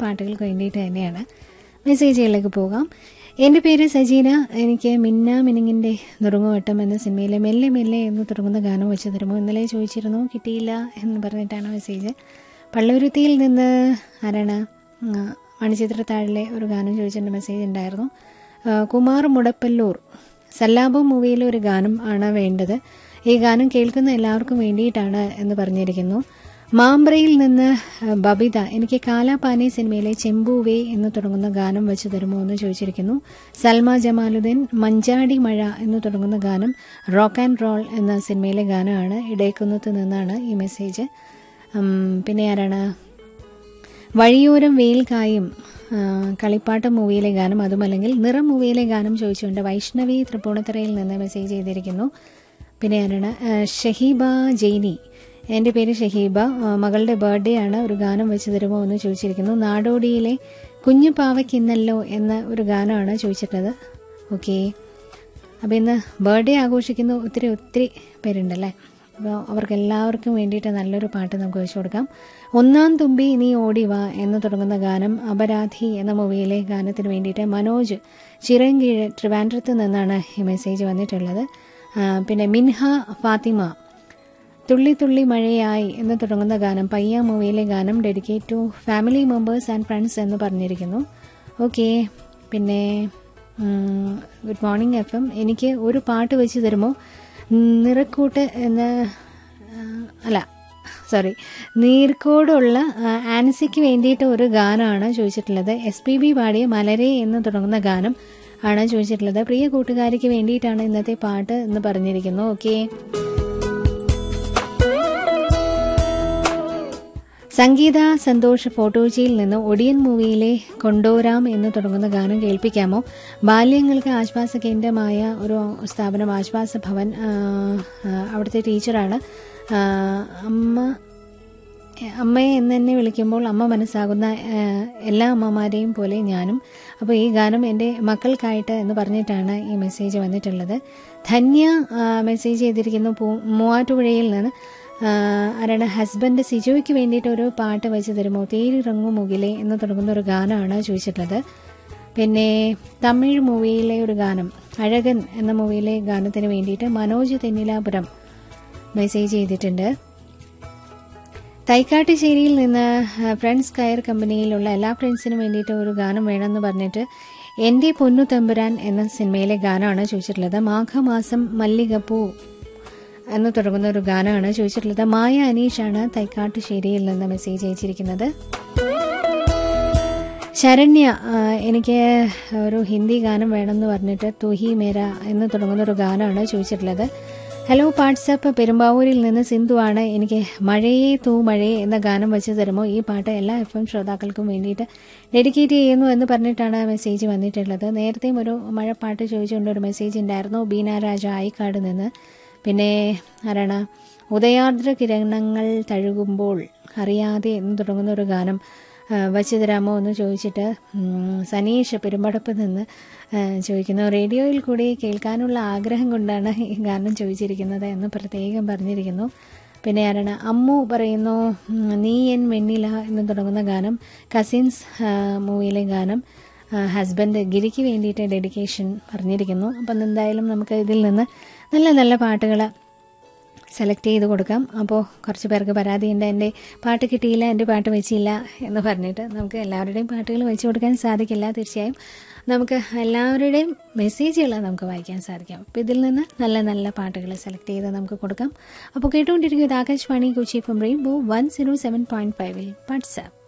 പാട്ടുകൾക്ക് വേണ്ടിയിട്ട് തന്നെയാണ് മെസ്സേജുകളിലേക്ക് പോകാം എൻ്റെ പേര് സജീന എനിക്ക് മിന്ന മിനിങ്ങിൻ്റെ നുറുങ്ങുവട്ടം എന്ന സിനിമയിലെ മെല്ലെ മെല്ലെ എന്ന് തുടങ്ങുന്ന ഗാനം വെച്ച് തരുമോ ഇന്നലെ ചോദിച്ചിരുന്നു കിട്ടിയില്ല എന്ന് പറഞ്ഞിട്ടാണ് മെസ്സേജ് പള്ളുരുത്തിയിൽ നിന്ന് ആരാണ് ആ, മണിച്ചിത്രത്താഴിലെ ഒരു ഗാനം ചോദിച്ചിട്ട് മെസ്സേജ് ഉണ്ടായിരുന്നു ആ, കുമാർ മുടപ്പല്ലൂർ സല്ലാബം മൂവിയിലെ ഒരു ഗാനം ആണ് വേണ്ടത് ഈ ഗാനം കേൾക്കുന്ന എല്ലാവർക്കും വേണ്ടിയിട്ടാണ് എന്ന് പറഞ്ഞിരിക്കുന്നു മാമ്പ്രയിൽ നിന്ന് ആ, ബബിത എനിക്ക് കാലാപാനി സിനിമയിലെ ചെമ്പൂവേ എന്ന് തുടങ്ങുന്ന ഗാനം വെച്ച് തരുമോ എന്ന് ചോദിച്ചിരിക്കുന്നു സൽമ ജമാലുദ്ദീൻ മഞ്ചാടി മഴ എന്ന് തുടങ്ങുന്ന ഗാനം റോക്ക് ആൻഡ് റോൾ എന്ന സിനിമയിലെ ഗാനമാണ് ഇടയക്കുന്നത്ത് നിന്നാണ് ഈ മെസ്സേജ് ഉം, പിന്നെ ആരാണ് വഴിയോരം വെയിൽ കായും ആ, കളിപ്പാട്ട മൂവിയിലെ ഗാനം അതുമല്ലെങ്കിൽ നിറം മൂവിയിലെ ഗാനം ചോദിച്ചുകൊണ്ട് വൈഷ്ണവി തൃപ്പൂണിത്തറയിൽ നിന്ന് മെസ്സേജ് ചെയ്തിരിക്കുന്നു പിന്നെ ആരാണ് ആ, ഷഹീബ ജെയ്നി എൻ്റെ പേര് ഷഹീബ ആ, മകളുടെ ബർത്ത്ഡേ ആണ് ഒരു ഗാനം വെച്ച് തരുമോ എന്ന് ചോദിച്ചിരിക്കുന്നു നാടോടിയിലെ കുഞ്ഞു പാവയ്ക്കിന്നല്ലോ എന്ന ഒരു ഗാനമാണ് ചോദിച്ചിട്ടുള്ളത് ഓക്കെ അപ്പോൾ ഇന്ന് ബർത്ത്ഡേ ആഘോഷിക്കുന്ന ഒത്തിരി ഒത്തിരി പേരുണ്ടല്ലേ അപ്പോൾ അവർക്ക് എല്ലാവർക്കും വേണ്ടിയിട്ട് നല്ലൊരു പാട്ട് നമുക്ക് വെച്ചു കൊടുക്കാം ഒന്നാം തുമ്പി നീ ഓടി വാ എന്ന് തുടങ്ങുന്ന ഗാനം അപരാധി എന്ന മൂവിയിലെ ഗാനത്തിന് വേണ്ടിയിട്ട് മനോജ് ചിറങ്കീഴ് ട്രിവാൻഡ്രത്ത് നിന്നാണ് ഈ മെസ്സേജ് വന്നിട്ടുള്ളത് ആ, പിന്നെ മിൻഹ ഫാത്തിമ തുള്ളി തുള്ളി മഴയായി എന്ന് തുടങ്ങുന്ന ഗാനം പയ്യ മൂവിയിലെ ഗാനം dedicate to family members and friends എന്ന് പറഞ്ഞിരിക്കുന്നു ഓക്കെ പിന്നെ ഗുഡ് മോർണിംഗ് എഫ് എം എനിക്ക് ഒരു പാട്ട് വെച്ച് തരുമോ നിറക്കൂട്ട് എന്ന ആ, അല്ല സോറി നീർക്കോടുള്ള ആ, ആൻസിക്ക് വേണ്ടിയിട്ട് ഒരു ഗാനമാണ് ചോദിച്ചിട്ടുള്ളത് എസ് പി ബി പാടിയ മലരെ എന്ന് തുടങ്ങുന്ന ഗാനം ആണ് ചോദിച്ചിട്ടുള്ളത് പ്രിയ കൂട്ടുകാരിക്ക് വേണ്ടിയിട്ടാണ് ഇന്നത്തെ പാട്ട് എന്ന് പറഞ്ഞിരിക്കുന്നു ഓക്കെ സംഗീത സന്തോഷ് ഫോട്ടോജിയിൽ നിന്ന് ഒടിയൻ മൂവിയിലെ കൊണ്ടോരാം എന്ന് തുടങ്ങുന്ന ഗാനം കേൾപ്പിക്കാമോ ബാല്യങ്ങൾക്ക് ആശ്വാസ കേന്ദ്രമായ ഒരു സ്ഥാപനം ആശ്വാസ ഭവൻ ആ, ആ, അവിടുത്തെ ടീച്ചറാണ് ആ, അമ്മ അമ്മയെ എന്ന് തന്നെ വിളിക്കുമ്പോൾ അമ്മ മനസ്സാകുന്ന ആ, എല്ലാ അമ്മമാരെയും പോലെ ഞാനും അപ്പോൾ ഈ ഗാനം എൻ്റെ മക്കൾക്കായിട്ട് എന്ന് പറഞ്ഞിട്ടാണ് ഈ മെസ്സേജ് വന്നിട്ടുള്ളത് ധന്യ ആ, മെസ്സേജ് ചെയ്തിരിക്കുന്നു പൂ- മൂവാറ്റുപുഴയിൽ നിന്ന് ആ, ആരാണ് ഹസ്ബൻഡ് സിജോയ്ക്ക് വേണ്ടിയിട്ട് ഒരു പാട്ട് വെച്ച് തരുമോ തേരിറങ്ങു മുകിലെ എന്ന് തുടങ്ങുന്ന ഒരു ഗാനമാണ് ചോദിച്ചിട്ടുള്ളത് പിന്നെ തമിഴ് മൂവിയിലെ ഒരു ഗാനം അഴകൻ എന്ന മൂവിയിലെ ഗാനത്തിന് വേണ്ടിയിട്ട് മനോജ് തെന്നിലാപുരം മെസ്സേജ് ചെയ്തിട്ടുണ്ട് തൈക്കാട്ടുശ്ശേരിയിൽ നിന്ന് ആ, ഫ്രണ്ട്സ് കയർ കമ്പനിയിലുള്ള എല്ലാ ഫ്രണ്ട്സിനും വേണ്ടിയിട്ട് ഒരു ഗാനം വേണമെന്ന് പറഞ്ഞിട്ട് എൻ്റെ പൊന്നു തമ്പുരാൻ എന്ന സിനിമയിലെ ഗാനമാണ് ചോദിച്ചിട്ടുള്ളത് മാഘമാസം മല്ലികപ്പൂ എന്ന് തുടങ്ങുന്ന ഒരു ഗാനമാണ് ചോദിച്ചിട്ടുള്ളത് മായ അനീഷാണ് തൈക്കാട്ടുശ്ശേരിയിൽ നിന്ന് മെസ്സേജ് അയച്ചിരിക്കുന്നത് ശരണ്യ ആ, എനിക്ക് ഒരു ഹിന്ദി ഗാനം വേണമെന്ന് പറഞ്ഞിട്ട് തുഹി മേര എന്ന് തുടങ്ങുന്ന ഒരു ഗാനമാണ് ചോദിച്ചിട്ടുള്ളത് ഹലോ വാട്സപ്പ് പെരുമ്പാവൂരിൽ നിന്ന് സിന്ധുവാണ് എനിക്ക് മഴയേ തൂ മഴയേ എന്ന ഗാനം വെച്ച് തരുമോ ഈ പാട്ട് എല്ലാ എഫ് എം ശ്രോതാക്കൾക്കും വേണ്ടിയിട്ട് ഡെഡിക്കേറ്റ് ചെയ്യുന്നു എന്ന് പറഞ്ഞിട്ടാണ് മെസ്സേജ് വന്നിട്ടുള്ളത് നേരത്തെയും ഒരു മഴപ്പാട്ട് ചോദിച്ചുകൊണ്ട് ഒരു മെസ്സേജ് ഉണ്ടായിരുന്നു ബീന രാജ ആയിക്കാട് നിന്ന് പിന്നെ ആരാണ് ഉദയാർദ്ര കിരണങ്ങൾ തഴുകുമ്പോൾ അറിയാതെ എന്ന് തുടങ്ങുന്ന ഒരു ഗാനം ആ, വച്ചു തരാമോ എന്ന് ചോദിച്ചിട്ട് ഉം, സനീഷ് പെരുമ്പടപ്പ് നിന്ന് ആ, ചോദിക്കുന്നു റേഡിയോയിൽ കൂടി കേൾക്കാനുള്ള ആഗ്രഹം കൊണ്ടാണ് ഈ ഗാനം ചോദിച്ചിരിക്കുന്നത് എന്ന് പ്രത്യേകം പറഞ്ഞിരിക്കുന്നു പിന്നെ ആരാണ് അമ്മു പറയുന്നു ഉം, നീ എൻ വെണ്ണില എന്ന് തുടങ്ങുന്ന ഗാനം കസിൻസ് മൂവിയിലെ ഗാനം ഹസ്ബൻഡ് ഗിരിക്ക് വേണ്ടിയിട്ട് ഡെഡിക്കേഷൻ പറഞ്ഞിരിക്കുന്നു അപ്പം എന്തായാലും നമുക്ക് ഇതിൽ നിന്ന് നല്ല നല്ല പാട്ടുകൾ സെലക്ട് ചെയ്ത് കൊടുക്കാം അപ്പോൾ കുറച്ച് പേർക്ക് പരാതിയുണ്ട് എൻ്റെ പാട്ട് കിട്ടിയില്ല എൻ്റെ പാട്ട് വെച്ചില്ല എന്ന് പറഞ്ഞിട്ട് നമുക്ക് എല്ലാവരുടെയും പാട്ടുകൾ വെച്ച് കൊടുക്കാൻ സാധിക്കില്ല തീർച്ചയായും നമുക്ക് എല്ലാവരുടെയും മെസ്സേജുകൾ നമുക്ക് വായിക്കാൻ സാധിക്കും അപ്പോൾ ഇതിൽ നിന്ന് നല്ല നല്ല പാട്ടുകൾ സെലക്ട് ചെയ്ത് നമുക്ക് കൊടുക്കാം അപ്പോൾ കേട്ടുകൊണ്ടിരിക്കുന്നത് Akashvani Kochi from rainbow one zero seven point ഫൈവിൽ വാട്സാപ്പ്